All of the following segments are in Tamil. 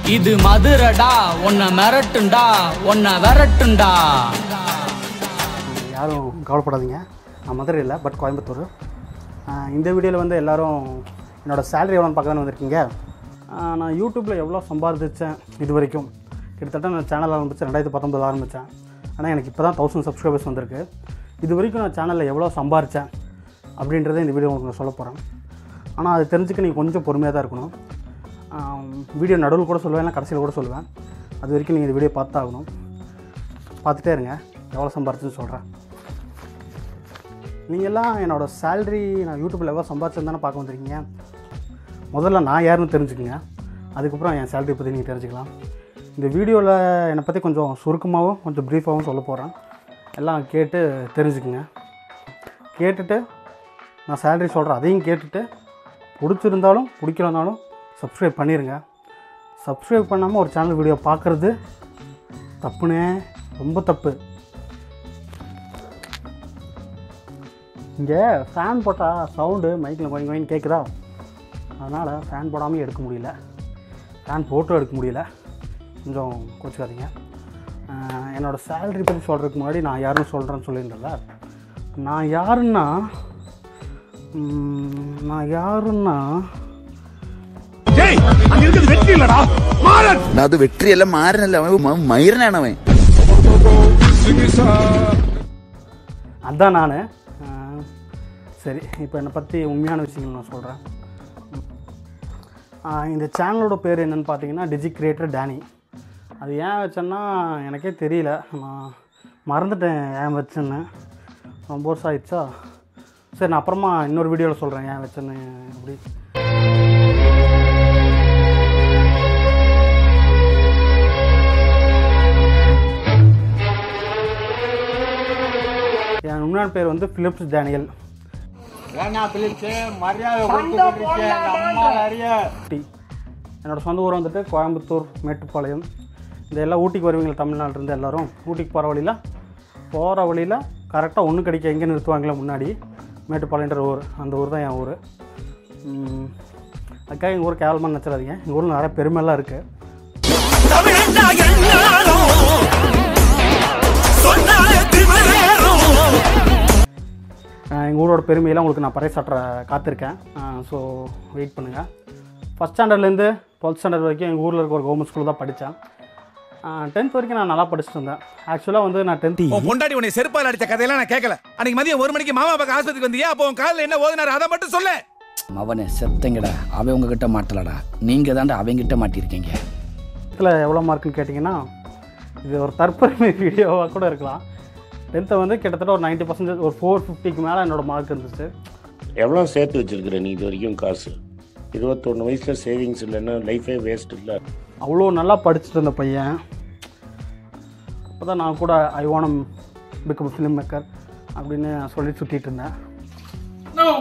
இது மதுரடா உன்னை மிரட்டுண்டா உன்னை விரட்டுண்டா யாரும் கவலைப்படாதீங்க நான் மதுரை இல்லை பட் கோயம்புத்தூர் ஆஹ் இந்த வீடியோவில் வந்து எல்லாரும் என்னோடய சேலரி எவ்வளோன்னு பார்க்க தானே வந்திருக்கீங்க ஆஹ் நான் யூடியூப்பில் எவ்வளோ சம்பாதிச்சேன் இது வரைக்கும் கிட்டத்தட்ட நான் சேனல் ஆரம்பித்து ரெண்டாயிரத்தி பத்தொம்பது ஆரம்பித்தேன் ஆனால் எனக்கு இப்போ தான் தௌசண்ட் சப்ஸ்கிரைபர்ஸ் வந்திருக்கு இது வரைக்கும் நான் சேனலில் எவ்வளோ சம்பாரித்தேன் அப்படின்றத இந்த வீடியோ உங்களுக்கு நான் சொல்ல போகிறேன் ஆனால் அது தெரிஞ்சுக்க நீங்கள் கொஞ்சம் பொறுமையாக தான் இருக்கணும் வீடியோ நடுவில் கூட சொல்லுவேன் இல்லை கடைசியில் கூட சொல்லுவேன் அது வரைக்கும் நீங்கள் இந்த வீடியோ பார்த்தாகணும் பார்த்துட்டே இருங்க எவ்வளோ சம்பாரிச்சுன்னு சொல்கிறேன் நீங்கள்லாம் என்னோடய சேல்ரி நான் யூடியூப்பில் எவ்வளோ சம்பாதிச்சேன்னு தானே பார்க்க வந்திருக்கீங்க முதல்ல நான் யாருன்னு தெரிஞ்சுக்குங்க அதுக்கப்புறம் என் சேலரி பற்றி நீங்கள் தெரிஞ்சுக்கலாம் இந்த வீடியோவில் என்னை பற்றி கொஞ்சம் சுருக்கமாகவும் கொஞ்சம் ப்ரீஃபாகவும் சொல்ல போகிறேன் எல்லாம் கேட்டு தெரிஞ்சுக்குங்க கேட்டுட்டு நான் சேலரி சொல்கிறேன் அதையும் கேட்டுட்டு பிடிச்சிருந்தாலும் பிடிக்கலனாலும் சப்ஸ்கிரைப் பண்ணிடுங்க சப்ஸ்கிரைப் பண்ணாமல் ஒரு சேனல் வீடியோ பார்க்குறது தப்புனே ரொம்ப தப்பு இங்கே ஃபேன் போட்டால் சவுண்டு மைக்கில் கொஞ்சம் கொஞ்சம் கேட்குதா அதனால் ஃபேன் போடாமல் எடுக்க முடியல ஃபேன் போட்டும் எடுக்க முடியல கொஞ்சம் கோச்சிக்காதீங்க ஆஹ் என்னோடய சேலரி பற்றி சொல்கிறதுக்கு முன்னாடி நான் யாருன்னு சொல்கிறேன்னு சொல்லியிருந்தேன்ல நான் யாருன்னா ம், நான் யாருன்னா അത് വെട്ടിയല്ല മാരനല്ല അവൻ മൈരനാണ് അവൻ அதான் நான் சரி இப்போ என்னை பற்றி உண்மையான விஷயங்கள் நான் சொல்கிறேன் இந்த சேனலோட பேர் என்னென்னு பார்த்தீங்கன்னா டிஜி கிரியேட்டர் டேனி அது ஏன் வச்சேன்னா எனக்கே தெரியல நான் மறந்துட்டேன் ஏன் வச்சேன்னு ரொம்ப வருஷம் ஆயிடுச்சா சரி நான் அப்புறமா இன்னொரு வீடியோவில் சொல்கிறேன் ஏன் வச்சேன்னு அப்படி என் உண்மையான பேர் வந்து பிலிப்ஸ் டேனியல் டி. என்னோட சொந்த ஊர் வந்துட்டு கோயம்புத்தூர் மேட்டுப்பாளையம் இந்த எல்லாம் ஊட்டிக்கு வருவீங்களா தமிழ்நாட்டிலேருந்து எல்லாரும் ஊட்டிக்கு போகிற வழியில் போகிற வழியில் கரெக்டாக ஒன்று கிடைக்க எங்கே நிறுத்துவாங்களே முன்னாடி மேட்டுப்பாளையன்ற ஊர் அந்த ஊர் தான் என் ஊர் உம், அதுக்காக எங்கள் ஊர் கேவலமாக நினச்சிடாதீங்க எங்கள் ஊரில் நிறைய பெருமைலாம் இருக்குது எங்கள் ஊரோட பெருமையெல்லாம் உங்களுக்கு நான் பறைசாற்ற காத்திருக்கேன் ஸோ வெயிட் பண்ணுங்கள் ஃபஸ்ட் ஸ்டாண்டர்ட்லேருந்து டுவெல்த் ஸ்டாண்டர்ட் வரைக்கும் எங்கள் ஊரில் இருக்க ஒரு கவர்மெண்ட் ஸ்கூல் தான் படித்தேன் டென்த் வரைக்கும் நான் நல்லா படிச்சுட்டு இருந்தேன் ஆக்சுவலாக வந்து நான் டென்த் உன் பொண்டாடி உன்னை செருப்பால் அடிச்ச கதையெல்லாம் நான் கேட்கல அன்னைக்கு மதியம் ஒரு மணிக்கு மாமா பக்கம் ஆஸ்பத்திரிக்கு வந்தியா அப்போ உன் காலில் என்ன ஓதினாரு அதை மட்டும் சொல்ல அவனே செத்தங்கடா அவன் உங்ககிட்ட மாட்டலடா நீங்க தாண்டா அவங்கிட்ட மாட்டிருக்கீங்க டென்த்தில் எவ்வளோ மார்க்குன்னு கேட்டிங்கன்னா இது ஒரு தற்பெருமை வீடியோவாக கூட இருக்கலாம் டென்த்தை வந்து கிட்டத்தட்ட ஒரு 90% பர்சன்டேஜ் ஒரு ஃபோர் ஃபிஃப்டிக்கு மேலே என்னோட மார்க் இருந்துச்சு எவ்வளோ சேர்த்து வச்சிருக்கிற நீ இது வரைக்கும் காசு இருபத்தொன்று வயசில் சேவிங்ஸ் இல்லைன்னா லைஃபே வேஸ்ட் இல்லை அவ்வளோ நல்லா படிச்சுட்டு இருந்த பையன் அப்போ தான் நான் கூட ஐ வானம் பிகம் ஃபிலிம் மேக்கர் அப்படின்னு சொல்லி சுற்றிட்டு இருந்தேன் No.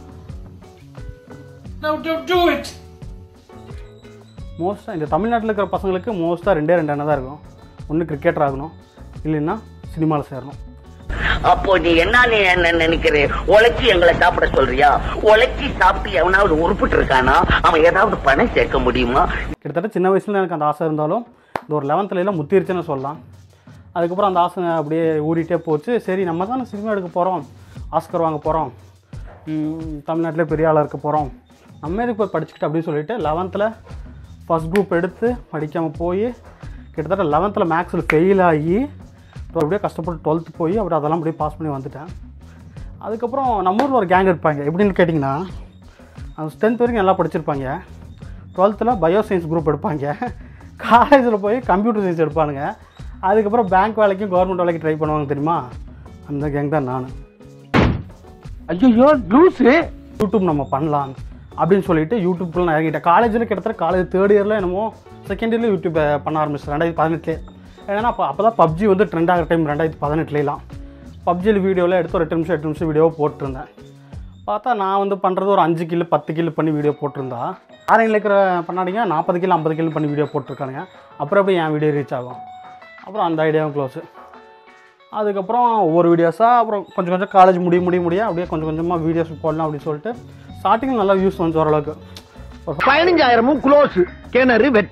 No, don't do it. மோஸ்ட்டாக இந்த தமிழ்நாட்டில் இருக்கிற பசங்களுக்கு மோஸ்ட்டாக ரெண்டே ரெண்டு எண்ணம் தான் இருக்கும் ஒன்று கிரிக்கெட்டர் ஆகணும் இல்லைன்னா சினிமாவில் சேரணும் அப்போ நீ என்ன நீ என்ன நினைக்கிறே உழைச்சி எங்களை சாப்பிட சொல்றியா உழைச்சி சாப்பிட்டு எவனாவது உருப்பிட்டு இருக்கானா அவன் ஏதாவது பணம் சேர்க்க முடியுமா கிட்டத்தட்ட சின்ன வயசுல எனக்கு அந்த ஆசை இருந்தாலும் இந்த ஒரு லெவன்த்துலாம் முத்திருச்சுன்னு சொல்லலாம் அதுக்கப்புறம் அந்த ஆசை அப்படியே ஊறிட்டே போச்சு சரி நம்ம தானே சினிமா எடுக்க போகிறோம் ஆஸ்கர் வாங்க போகிறோம் தமிழ்நாட்டிலே பெரிய ஆளாக இருக்க போகிறோம் நம்ம எதுக்கு போய் படிச்சுக்கிட்டு அப்படின்னு சொல்லிட்டு லெவன்த்தில் ஃபஸ்ட் குரூப் எடுத்து படிக்காமல் போய் கிட்டத்தட்ட லெவன்த்தில் மேக்ஸில் ஃபெயில் ஆகி அப்புறம் அப்படியே கஷ்டப்பட்டு டுவெல்த்து போய் அப்புறம் அதெல்லாம் அப்படியே பாஸ் பண்ணி வந்துட்டேன் அதுக்கப்புறம் நம்ம ஊரில் ஒரு கேங் இருப்பாங்க எப்படின்னு கேட்டிங்கன்னா டென்த் வரைக்கும் நல்லா படிச்சிருப்பாங்க டுவெல்த்தில் பயோ சயின்ஸ் குரூப் எடுப்பாங்க காலேஜில் போய் கம்ப்யூட்டர் சயின்ஸ் எடுப்பானுங்க அதுக்கப்புறம் பேங்க் வேலைக்கும் கவர்மெண்ட் வேலைக்கு ட்ரை பண்ணுவாங்க தெரியுமா அந்த கேங் தான் நான் ஐயோ லூசு யூடியூப் நம்ம பண்ணலாம் அப்படின்னு சொல்லிட்டு யூடியூப்குள்ள நான் இறங்கிட்டேன் காலேஜில் கிட்டத்தட்ட காலேஜ் தேர்ட் இயரில் என்னமோ செகண்ட் இயரில் யூடியூப் பண்ண ஆரம்பிச்சேன் ரெண்டாயிரத்தி பதினெட்டுலே ஏன்னா அப்போ அப்போ தான் பப்ஜி வந்து ட்ரெண்ட் ஆகிற டைம் ரெண்டாயிரத்தி பதினெட்டுலாம் பப்ஜியில் வீடியோவில் எடுத்து ஒரு எட்டு நிமிஷம் எட்டு நிமிஷம் வீடியோ போட்டிருந்தேன் பார்த்தா நான் வந்து பண்ணுறது ஒரு அஞ்சு கிலோ பத்து கிலோ பண்ணி வீடியோ போட்டிருந்தா ஆரையில் இருக்கிற பண்ணாடிங்க நாற்பது கிலோ ஐம்பது கிலோ பண்ணி வீடியோ போட்டிருக்கானுங்க அப்புறம் எப்படி என் வீடியோ ரீச் ஆகும் அப்புறம் அந்த ஐடியாவும் க்ளோஸு அதுக்கப்புறம் ஒவ்வொரு வீடியோஸாக அப்புறம் கொஞ்சம் கொஞ்சம் காலேஜ் முடிய முடிய முடிய அப்படியே கொஞ்சம் கொஞ்சமாக வீடியோஸ் போடலாம் அப்படின்னு சொல்லிட்டு ஸ்டார்டிங்கில் நல்லா வியூஸ் வந்துச்சு ஓரளவுக்கு ஒரு பதினஞ்சாயிரமும் க்ளோஸ் கிணறு வெட்டல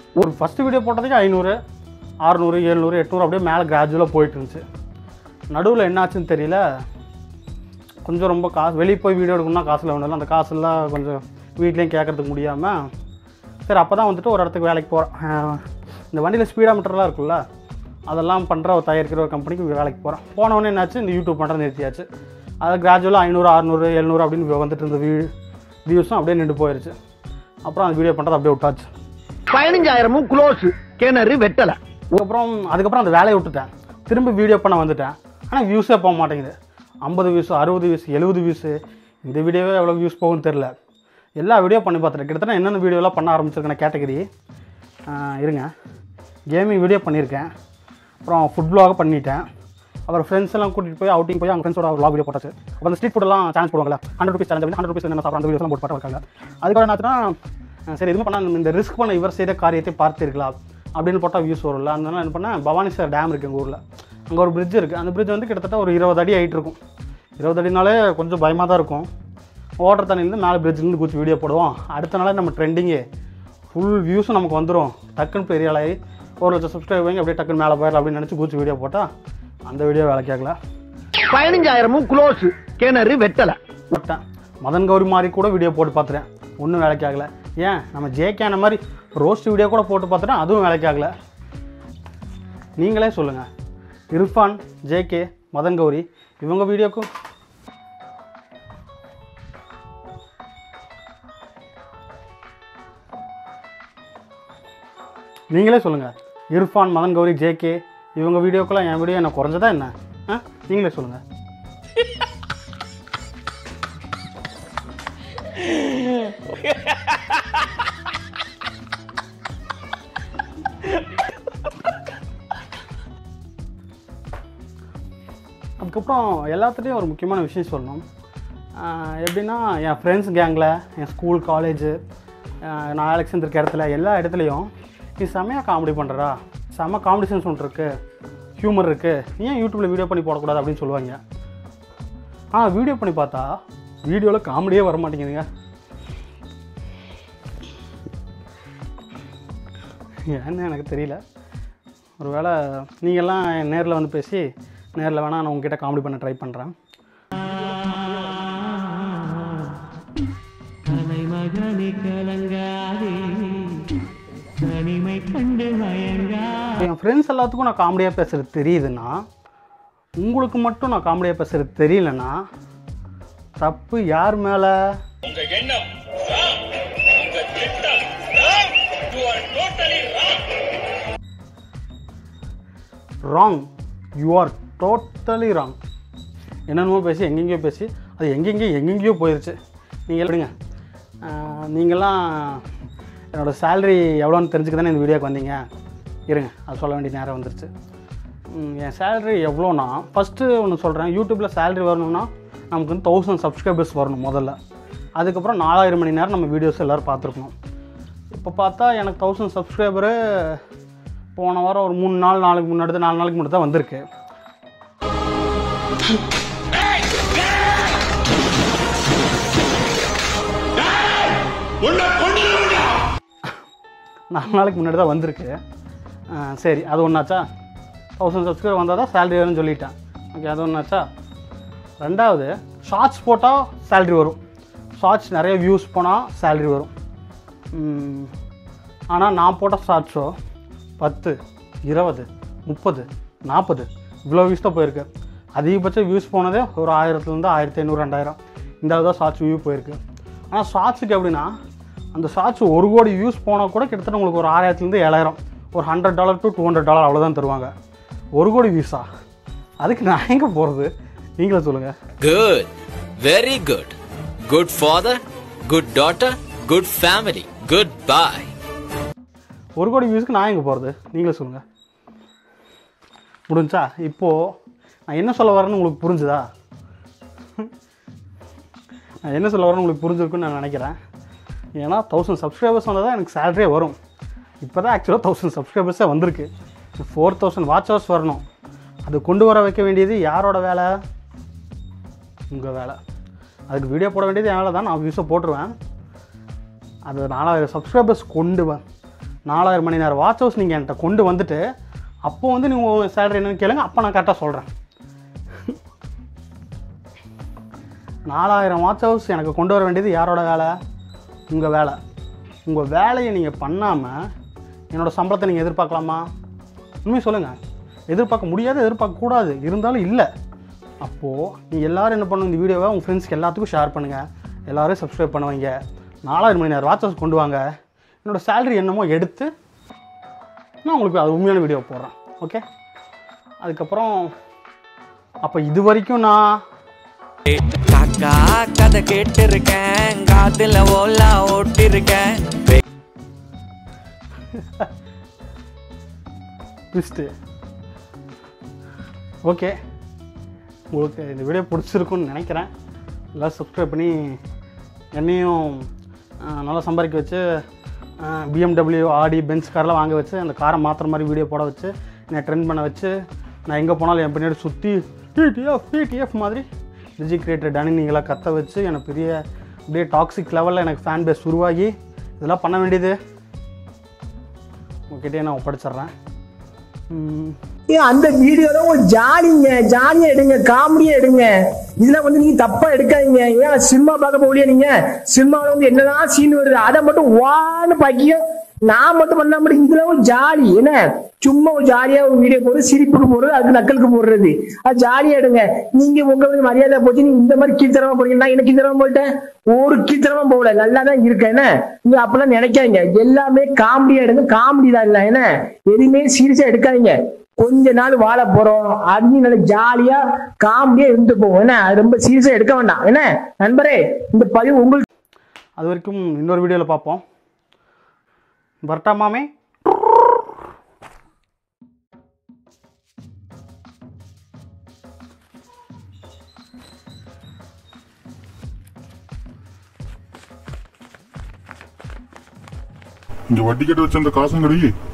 ஒரு ஃபஸ்ட்டு வீடியோ போட்டதுக்கு ஐநூறு அறநூறு எழுநூறு எட்நூறு அப்படியே மேலே கிராஜுவலாக போயிட்டு இருந்துச்சு நடுவில் என்னாச்சுன்னு தெரியல கொஞ்சம் ரொம்ப காசு வெளியே போய் வீடியோ எடுக்கணும்னா காசில் வேணும் அந்த காசுலாம் கொஞ்சம் வீட்லேயும் கேட்கறதுக்கு முடியாமல் சரி அப்போ தான் வந்துட்டு ஒரு இடத்துக்கு வேலைக்கு போகிறேன் இந்த வண்டியில் ஸ்பீடா மீட்டர்லாம் இருக்குல்ல அதெல்லாம் பண்ணுற ஒரு தயாரிக்கிற ஒரு கம்பெனிக்கு வேலைக்கு போகிறேன் போனவொடனே என்னாச்சு இந்த யூடியூப் பண்ணுறது நிறுத்தியாச்சு அது கிராஜுவலாக ஐநூறு அறநூறு எழுநூறு அப்படின்னு வந்துட்டு இருந்த வியூ வியூஸும் அப்படியே நின்று போயிடுச்சு அப்புறம் அந்த வீடியோ பண்ணுறது அப்படியே விட்டாச்சு பதினஞ்சாயிரமும் க்ளோஸ் கிணறு வெட்டல அதுக்கப்புறம் அதுக்கப்புறம் அந்த வேலையை விட்டுட்டேன் திரும்ப வீடியோ பண்ண வந்துட்டேன் ஆனால் வியூஸே போக மாட்டேங்குது ஐம்பது வியூஸ் அறுபது வியூஸ் எழுபது வியூஸு இந்த வீடியோவே எவ்வளோ வியூஸ் போகும்னு தெரில எல்லா வீடியோ பண்ணி பார்த்துட்டேன் கிட்டத்தட்ட என்னென்ன வீடியோலாம் பண்ண ஆரம்பிச்சிருக்கேன் கேட்டகரி இருங்க கேமிங் வீடியோ பண்ணியிருக்கேன் அப்புறம் ஃபுட் vlog பண்ணிட்டேன் அப்புறம் ஃப்ரெண்ட்ஸ் எல்லாம் கூட்டிகிட்டு போய் அவுட்டிங் போய் அவங்க ஃப்ரெண்ட்ஸோட vlog வீடியோ போட்டாச்சு அப்புறம் அந்த ஸ்ட்ரீட் ஃபுட்டெல்லாம் சேலஞ்ச் போடுவாங்கல்ல hundred rupees challenge hundred rupees என்ன சாப்பிட்ற அந்த வீடியோஸ்லாம் போட்டு இருக்காங்க அதுக்கப்புறம் என்னாச்சுன்னா அஹ் சரி எதுவும் பண்ணால் இந்த ரிஸ்க் பண்ண இவர் செய்த காரியத்தை பார்த்தீர்களா அப்படின்னு போட்டால் வியூஸ் வரும்ல அதனால என்ன பண்ணேன் பவானி சார் டேம் இருக்குது எங்கள் ஊரில் அங்கே ஒரு பிரிட்ஜ் இருக்குது அந்த பிரிட்ஜ் வந்து கிட்டத்தட்ட ஒரு இருபது அடி ஆகிட்டு இருக்கும் இருபது அடினாலே கொஞ்சம் பயமாக தான் இருக்கும் ஓடுற தண்ணியிலேருந்து மேலே பிரிட்ஜ்லேருந்து குச்சி வீடியோ போடுவோம் அடுத்த நாளே நம்ம ட்ரெண்டிங்கு ஃபுல் வியூஸும் நமக்கு வந்துடும் டக்குன்னு பெரிய ஆளாகி ஒரு லட்சம் சப்ஸ்கிரைப் வாங்கி அப்படியே டக்குன்னு மேலே போயிடலாம் அப்படின்னு நினச்சி குச்சி வீடியோ போட்டால் அந்த வீடியோ வேலை கேட்கல பதினஞ்சாயிரமும் க்ளோஸ் கிணறு வெட்டல விட்டேன் மதன் கௌரி மாதிரி கூட வீடியோ போட்டு பார்த்துட்டேன் ஒன்றும் வேலைக்கு ஆகல ஏன் நம்ம ஜேகே மாதிரி ரோஸ்ட் வீடியோ கூட போட்டு பார்த்துட்டேன் அதுவும் வேலைக்கு ஆகல நீங்களே சொல்லுங்கள் இர்ஃபான் ஜேகே மதன் கௌரி இவங்க வீடியோக்கும் நீங்களே சொல்லுங்கள் இர்ஃபான் மதன் கௌரி ஜேகே இவங்க வீடியோக்கெல்லாம் என் வீடியோ என்ன குறைஞ்சதா என்ன ஆ நீங்களே சொல்லுங்கள் அதுக்கப்புறம் எல்லாத்துலேயும் ஒரு முக்கியமான விஷயம் சொல்லணும் ஆஹ் எப்படின்னா என் ஃப்ரெண்ட்ஸ் கேங்கில் என் ஸ்கூல் காலேஜு நான் அலெக்ஸ் இருக்க இடத்துல எல்லா இடத்துலையும் நீ செம்மையாக காமெடி பண்ணுறா செம்ம காமெடி சென்ஸ் ஒன்று இருக்குது ஹியூமர் இருக்குது நீ ஏன் யூடியூப்பில் வீடியோ பண்ணி போடக்கூடாது அப்படின்னு சொல்லுவாங்க ஆ வீடியோ பண்ணி பார்த்தா வீடியோவில் காமெடியே வர மாட்டேங்குதுங்க ஏன்னு எனக்கு தெரியல ஒருவேளை நீங்கள்லாம் நேரில் வந்து பேசி நேரில் வேணால் நான் உங்ககிட்ட காமெடி பண்ண ட்ரை பண்ணுறேன் என் ஃப்ரெண்ட்ஸ் எல்லாத்துக்கும் நான் காமெடியாக பேசுகிறது தெரியுதுன்னா உங்களுக்கு மட்டும் நான் காமெடியாக பேசுகிறது தெரியலன்னா தப்பு யார் மேலே wrong you are totally wrong என்னென்னமோ பேசி எங்கெங்கேயோ பேசி அது எங்கெங்கேயோ எங்கெங்கேயோ போயிடுச்சு நீங்கள் விடுங்க ஆஹ் நீங்கள்லாம் என்னோடய சேலரி எவ்வளோன்னு தெரிஞ்சுக்க தானே இந்த வீடியோக்கு வந்தீங்க இருங்க அது சொல்ல வேண்டிய நேரம் வந்துருச்சு ம், என் சேலரி எவ்வளோனா ஃபஸ்ட்டு ஒன்று சொல்கிறேன் யூடியூப்பில் சேலரி வரணும்னா நமக்கு வந்து தௌசண்ட் சப்ஸ்கிரைபர்ஸ் வரணும் முதல்ல அதுக்கப்புறம் நாலாயிரம் மணி நேரம் நம்ம வீடியோஸ் எல்லோரும் பார்த்துருக்கணும் இப்போ பார்த்தா எனக்கு தௌசண்ட் சப்ஸ்கிரைபரு போன வாரம் ஒரு மூணு நாள் நாளுக்கு முன்னாடி நாலு நாளைக்கு முன்னாடி தான் வந்திருக்கு நாலு நாளைக்கு முன்னாடி தான் வந்திருக்கு ஆ, சரி அது ஒன்றாச்சா தௌசண்ட் சப்ஸ்கிரைபர் வந்தால் தான் சேலரி வரும்னு சொல்லிட்டேன் ஓகே அது ஒன்றாச்சா ரெண்டாவது ஷார்ட்ஸ் போட்டால் சேலரி வரும் ஷார்ட்ஸ் நிறைய வியூஸ் போனால் சேலரி வரும் ஆனால் நான் போட்ட ஷார்ட்ஸோ பத்து இருபது முப்பது நாற்பது இவ்வளோ வியூஸ் தான் போயிருக்கு அதிகபட்ச வியூஸ் போனதே ஒரு ஆயிரத்துலேருந்து ஆயிரத்தி ஐநூறு ரெண்டாயிரம் இந்த அளவு தான் ஷார்ட்ஸ் வியூ போயிருக்கு ஆனால் ஷார்ட்ஸுக்கு எப்படின்னா அந்த ஷார்ட்ஸ் ஒரு கோடி வியூஸ் போனால் கூட கிட்டத்தட்ட உங்களுக்கு ஒரு ஆயிரத்துலேருந்து ஏழாயிரம் ஒரு hundred dollar to two hundred dollar அவ்வளோதான் தருவாங்க ஒரு கோடி வியூஸா அதுக்கு நான் எங்கே போகிறது நீங்களே சொல்லுங்கள் Good. Very good. Good father, good daughter, good family. Goodbye. ஒரு கோடி வியூஸ்க்கு நான் எங்கே போகிறது நீங்களே சொல்லுங்கள் முடிஞ்சா இப்போது நான் என்ன சொல்ல வரேன்னு உங்களுக்கு புரிஞ்சுதா நான் என்ன சொல்ல வரேன்னு உங்களுக்கு புரிஞ்சிருக்குன்னு நான் நினைக்கிறேன் ஏன்னா தௌசண்ட் சப்ஸ்கிரைபர்ஸ் வந்தால் தான் எனக்கு சேலரியே வரும் இப்போ தான் ஆக்சுவலாக தௌசண்ட் சப்ஸ்கிரைபர்ஸே வந்திருக்கு ஃபோர் தௌசண்ட் வாட்ச் ஹவர்ஸ் வரணும் அது கொண்டு வர வைக்க வேண்டியது யாரோட வேலை உங்கள் வேலை அதுக்கு வீடியோ போட வேண்டியது என் வேலை தான் நான் வியூஸை போட்டுருவேன் அது நாலாயிரம் சப்ஸ்கிரைபர்ஸ் கொண்டு வ நாலாயிரம் மணி நேரம் வாட்ச் ஹவர்ஸ் நீங்கள் என்கிட்ட கொண்டு வந்துட்டு அப்போ வந்து நீங்கள் உங்கள் சேலரி என்னன்னு கேளுங்க அப்போ நான் கரெக்டாக சொல்கிறேன் நாலாயிரம் வாட்ச் ஹவர்ஸ் எனக்கு கொண்டு வர வேண்டியது யாரோட வேலை உங்கள் வேலை உங்கள் வேலையை நீங்கள் பண்ணாமல் என்னோடய சம்பளத்தை நீங்கள் எதிர்பார்க்கலாமா உண்மையை சொல்லுங்கள் எதிர்பார்க்க முடியாது எதிர்பார்க்க கூடாது இருந்தாலும் இல்லை அப்போது நீ எல்லோரும் என்ன பண்ணணும் இந்த வீடியோவை உங்கள் ஃப்ரெண்ட்ஸ்க்கு எல்லாத்துக்கும் ஷேர் பண்ணுங்கள் எல்லோரும் சப்ஸ்கிரைப் பண்ணுவீங்க நாலாயிரம் மணி நேரம் வாட்சஸ் கொண்டு வாங்க என்னோடய சேலரி என்னமோ எடுத்து நான் உங்களுக்கு அது உண்மையான வீடியோ போடுறேன் ஓகே அதுக்கப்புறம் அப்போ இது வரைக்கும் நான் காக்கா கதை கேட்டு இருக்கேன் காதுல ஓலா ஓட்டி இருக்கேன் ட்விஸ்ட்டு ஓகே உங்களுக்கு இந்த வீடியோ பிடிச்சிருக்குன்னு நினைக்கிறேன் எல்லாம் சப்ஸ்கிரைப் பண்ணி என்னையும் ஆஹ், நல்லா சம்பாதிக்க வச்சு பிஎம்டபிள்யூ ஆடி பென்ஸ் கார்லாம் வாங்க வச்சு அந்த காரை மாற்றுற மாதிரி வீடியோ போட வச்சு என்னை ட்ரெண்ட் பண்ண வச்சு நான் எங்கே போனாலும் என் பின்னாடி சுற்றி பிடிஎஃப் பிடிஎஃப் மாதிரி விஜி கிரியேட்டர் டனி நீங்களாக கத்த வச்சு எனக்கு பெரிய அப்படியே டாக்ஸிக் லெவலில் எனக்கு ஃபேன் பேஸ் உருவாகி இதெல்லாம் பண்ண வேண்டியது உங்ககிட்டயே நான் ஒப்படைச்சிட்றேன் ம், அந்த வீடியோல ஒரு ஜாலிங்க ஜாலியா எடுங்க காமெடியா எடுங்க இதெல்லாம் வந்து நீங்க தப்பா எடுக்காதீங்க ஏன் சினிமா பார்க்க போகலையா நீங்க சினிமாவில் வந்து என்னதான் சீன் வருது அதை மட்டும் வான்னு பாக்கிய நான் மட்டும் பண்ண மட்டும் இதுல ஒரு ஜாலி என்ன சும்மா ஒரு ஜாலியா ஒரு வீடியோ போடுறது சிரிப்புக்கு போடுறது அதுக்கு நக்கலுக்கு போடுறது அது ஜாலியா எடுங்க நீங்க உங்க வந்து மரியாதை போச்சு நீங்க இந்த மாதிரி கீழ்த்தரமா போறீங்க நான் என்ன கீழ்த்தரமா போயிட்டேன் ஒரு கீழ்த்தரமா போகல நல்லா தான் இருக்கேன் என்ன நீங்க அப்பெல்லாம் நினைக்காதீங்க எல்லாமே காமெடியா எடுங்க காமெடி தான் இல்ல என்ன எதுவுமே சீரியஸா எடுக்காதீங்க கொஞ்ச நாள் வாழ போறோம் அது நல்ல ஜாலியா காமெடியா இருந்து போவோம் என்ன அது ரொம்ப சீரியஸா எடுக்க வேண்டாம் என்ன நண்பரே இந்த பதிவு உங்களுக்கு அது வரைக்கும் இன்னொரு வீடியோவில் பார்ப்போம் வரட்டாமாமே இங்க வட்டி கட்ட வச்ச அந்த காசுங்கடி